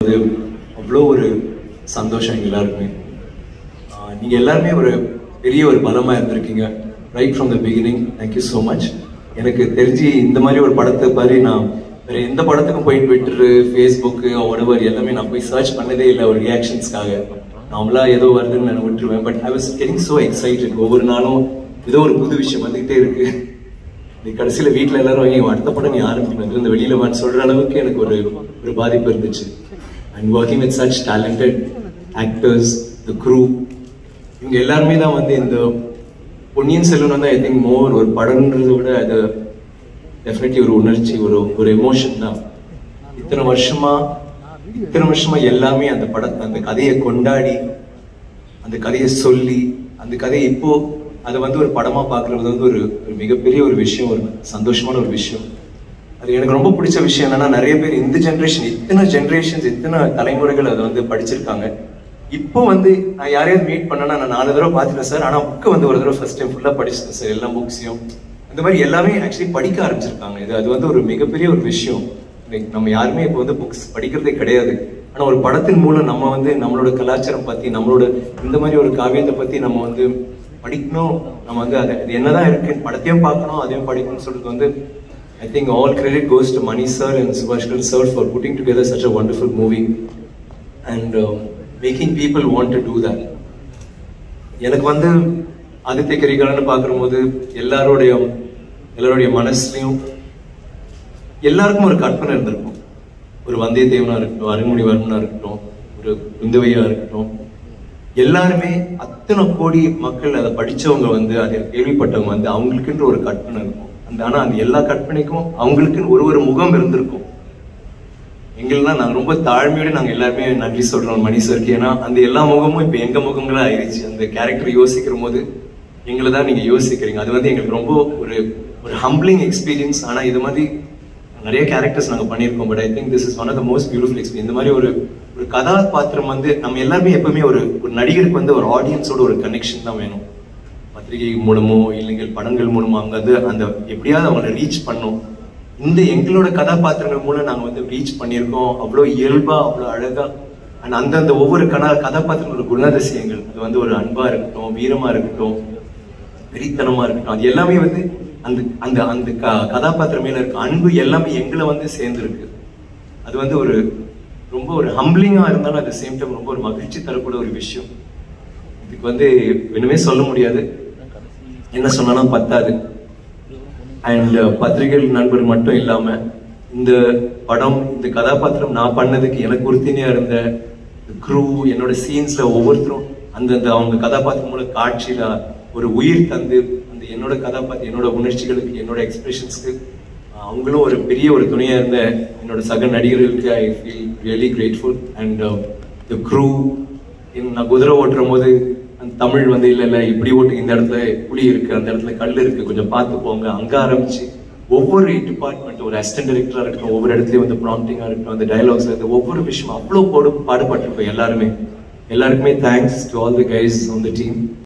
அது அவ்வளோ ஒரு சந்தோஷம் எங்க எல்லாருக்குமே ஆஹ் நீங்க எல்லாருமே ஒரு பெரிய ஒரு பலமா இருந்திருக்கீங்க right from the beginning thank you so much எனக்கு தெரிஞ்சு இந்த மாதிரி ஒரு படத்தை பாரு நான் வேற எந்த படத்துக்கும் போய் ட்விட்டரு ஃபேஸ்புக்கு ஒடவர் எல்லாமே நான் போய் சர்ச் பண்ணதே இல்லை ஒரு ரியாக்ஷன்ஸ்க்காக நாமளா ஏதோ வருதுன்னு நான் விட்டுருவேன் but I was getting so excited ஒவ்வொரு நாளும் ஏதோ ஒரு புது விஷயம் வந்துகிட்டே இருக்கு நீ கடைசியில வீட்ல எல்லாரும் "ஏய், அடுத்த படம் நீ ஆரம்பிக்கணும் இந்த வெளியில வான்னு சொல்ற அளவுக்கு எனக்கு ஒரு ஒரு பாதிப்பு இருந்துச்சு and working with such talented actors the crew இவங்க எல்லாருமே தான் வந்து இந்த பொன்னியின் செல்வன் வந்து ஐ திங்க் மோர் ஒரு படம்ன்றதை விட அது டெஃபினெட்லி ஒரு உணர்ச்சி ஒரு ஒரு எமோஷன் தான் இத்தனை வருஷமா இத்தனை வருஷமா எல்லாமே அந்த படத்தை அந்த கதையை கொண்டாடி அந்த கதையை சொல்லி அந்த கதையை இப்போ அதை வந்து ஒரு படமா பார்க்கறது வந்து ஒரு ஒரு மிகப்பெரிய ஒரு விஷயம் ஒரு சந்தோஷமான ஒரு விஷயம் அது எனக்கு ரொம்ப பிடிச்ச விஷயம் என்னன்னா நிறைய பேர் இந்த ஜென்ரேஷன் இத்தனை ஜென்ரேஷன்ஸ் இத்தனை தலைமுறைகள் அதை வந்து படிச்சிருக்காங்க இப்போ வந்து நான் யாரையாவது மீட் பண்ணனா நான் நாலு தடவை பார்த்துட்டேன் சார் ஆனா புக்கு வந்து ஒரு தடவை ஃபர்ஸ்ட் டைம் ஃபுல்லா படிச்சிட்டேன் சார் எல்லா புக்ஸையும் அந்த மாதிரி எல்லாமே ஆக்சுவலி படிக்க ஆரம்பிச்சிருக்காங்க இது அது வந்து ஒரு மிகப்பெரிய ஒரு விஷயம் Like, நம்ம யாருமே இப்போ வந்து புக்ஸ் படிக்கிறதே கிடையாது ஆனா ஒரு படத்தின் மூலம் நம்ம வந்து நம்மளோட கலாச்சாரம் பத்தி நம்மளோட இந்த மாதிரி ஒரு காவியத்தை பத்தி நம்ம வந்து படிக்கணும் நம்ம வந்து அது அது என்னதான் இருக்கு படத்தையும் பார்க்கணும் அதையும் படிக்கணும்னு சொல்றது வந்து I think all credit goes to Mani sir and Subaskar sir for putting together such a wonderful movie and making people want to do that எனக்கு வந்து ஆதித்ய கரிகாலன்னு பார்க்கும்போது எல்லாருடைய எல்லாருடைய மனசுலையும் எல்லாருக்கும் ஒரு கற்பனை இருந்திருக்கும் ஒரு வந்தியத்தேவனா இருக்கட்டும் அருண்மொழிவர்மனா இருக்கட்டும் ஒரு குந்தவையா இருக்கட்டும் எல்லாருமே அத்தனை கோடி மக்கள் அதை படிச்சவங்க வந்து அதை கேள்விப்பட்டவங்க வந்து அவங்களுக்குன்ற ஒரு கற்பனை இருக்கும் அந்த ஆனா அந்த எல்லா கற்பனைக்கும் அவங்களுக்குன்னு ஒரு ஒரு முகம் இருந்திருக்கும் எங்கள்லாம் நாங்க ரொம்ப தாழ்மையோட நாங்க எல்லாருமே நன்றி சொல்றோம் மணி சாருக்கு ஏன்னா அந்த எல்லா முகமும் இப்ப எங்க முகங்களா ஆயிடுச்சு அந்த கேரக்டர் யோசிக்கிற போது எங்களை தான் நீங்க யோசிக்கிறீங்க அது வந்து எங்களுக்கு ரொம்ப ஒரு ஒரு ஹம்பிளிங் எக்ஸ்பீரியன்ஸ் ஆனா இது மாதிரி நிறைய கேரக்டர்ஸ் நாங்க பண்ணியிருக்கோம் but I think this is one of the most beautiful experience இந்த மாதிரி ஒரு ஒரு கதாபாத்திரம் வந்து நம்ம எல்லாருமே எப்பவுமே ஒரு ஒரு நடிகருக்கு வந்து ஒரு ஆடியன்ஸோட ஒரு கனெக்ஷன் தான் வேணும் பத்திரிகை மூலமோ இல்லைங்க படங்கள் மூலமோ அங்க வந்து அந்த எப்படியாவது அவங்கள ரீச் பண்ணும் இந்த எங்களோட கதாபாத்திரங்கள் மூலம் நாங்க வந்து ரீச் பண்ணியிருக்கோம் அவ்வளோ இயல்பா அவ்வளோ அழகா அண்ட் அந்தந்த ஒவ்வொரு கதா கதாபாத்திரங்களோட குணாதிசயங்கள் அது வந்து ஒரு அன்பா இருக்கட்டும் வீரமா இருக்கட்டும் வெறித்தனமா இருக்கட்டும் அது எல்லாமே வந்து அந்த அந்த அந்த க- கதாபாத்திரம் மேல இருக்க அன்பு எல்லாமே எங்களை வந்து சேர்ந்துருக்கு அது வந்து ஒரு ரொம்ப ஒரு ஹம்பிளிங்கா இருந்தாலும் அட் சேம் டைம் ரொம்ப ஒரு மகிழ்ச்சி தரக்கூடிய ஒரு விஷயம் இதுக்கு வந்து ஒண்ணுமே சொல்ல முடியாது என்ன சொன்னாலும் பத்தாது அண்ட் பத்திரிகை நண்பர் மட்டும் இல்லாம இந்த படம் இந்த கதாபாத்திரம் நான் பண்ணதுக்கு எனக்கு உறுதுணையா இருந்த க்ரூ என்னோட சீன்ஸ்ல ஒவ்வொருத்தரும் அந்தந்த அவங்க கதாபாத்திரம் மூலம் காட்சியில ஒரு உயிர் தந்து அந்த என்னோட கதாபாத்திரம் என்னோட உணர்ச்சிகளுக்கு என்னோட எக்ஸ்பிரஷன்ஸ்க்கு அவங்களும் ஒரு பெரிய ஒரு துணையா இருந்த என்னோட சக நடிகர்களுக்கு I feel really grateful and the crew நான் குதிரை ஓட்டுற போது அந்த தமிழ் வந்து இல்ல இல்ல இப்படி ஓட்டு இந்த இடத்துல புலி இருக்கு அந்த இடத்துல கல் இருக்கு கொஞ்சம் பார்த்து போங்க அங்க ஆரம்பிச்சு ஒவ்வொரு டிபார்ட்மெண்ட் ஒரு அசிஸ்டன்ட் டைரக்டரா இருக்கட்டும் ஒவ்வொரு இடத்துலயும் வந்து ப்ராம்ப்டிங்கா இருக்கட்டும் அந்த டயலாக்ஸ் இருந்து ஒவ்வொரு விஷயம் அவ்வளவு போடு பாடுபட்டிருக்கோம் எல்லாருமே எல்லாருக்குமே thanks to all the guys on the team